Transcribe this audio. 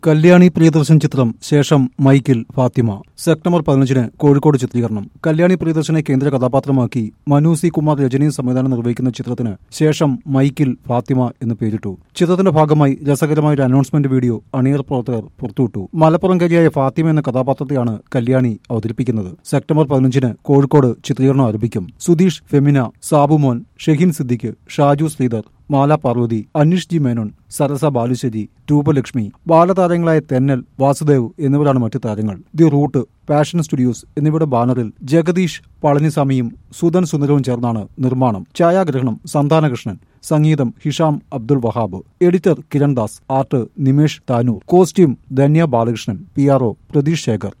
കല്യാണി പ്രിയദർശൻ ചിത്രം ശേഷം മൈക്കിൽ ഫാത്തിമ സെപ്റ്റംബർ പതിനഞ്ചിന് കോഴിക്കോട് ചിത്രീകരണം കല്യാണി പ്രിയദർശനെ കേന്ദ്ര കഥാപാത്രമാക്കി മനു സി കുമാർ രജനിയും സംവിധാനം നിർവഹിക്കുന്ന ചിത്രത്തിന് ശേഷം മൈക്കിൽ ഫാത്തിമ എന്ന് പേരിട്ടു ചിത്രത്തിന്റെ ഭാഗമായി രസകരമായ ഒരു അനൗൺസ്മെന്റ് വീഡിയോ അണിയർ പ്രവർത്തകർ പുറത്തുവിട്ടു മലപ്പുറംകാരിയായ ഫാത്തിമ എന്ന കഥാപാത്രത്തെയാണ് കല്യാണി അവതരിപ്പിക്കുന്നത് സെപ്റ്റംബർ പതിനഞ്ചിന് കോഴിക്കോട് ചിത്രീകരണം ആരംഭിക്കും സുധീഷ് ഫെമിന സാബുമോൻ ഷെഹിൻ സിദ്ദിഖ് ഷാജു ശ്രീധർ മാല പാർവതി അനീഷ് ജി മേനോൻ സരസ ബാലുശ്ശേരി രൂപലക്ഷ്മി ബാലതാരങ്ങളായ തെന്നൽ വാസുദേവ് എന്നിവരാണ് മറ്റു താരങ്ങൾ ദി റൂട്ട് പാഷൻ സ്റ്റുഡിയോസ് എന്നിവയുടെ ബാനറിൽ ജഗദീഷ് പളനിസ്വാമിയും സുധൻ സുന്ദരവും ചേർന്നാണ് നിർമ്മാണം ഛായാഗ്രഹണം സന്താനകൃഷ്ണൻ സംഗീതം Hisham Abdul Wahab editor Kiran Das art Nimesh Thanur costume Dhanya Balakrishnan P R O Pratheesh Shekhar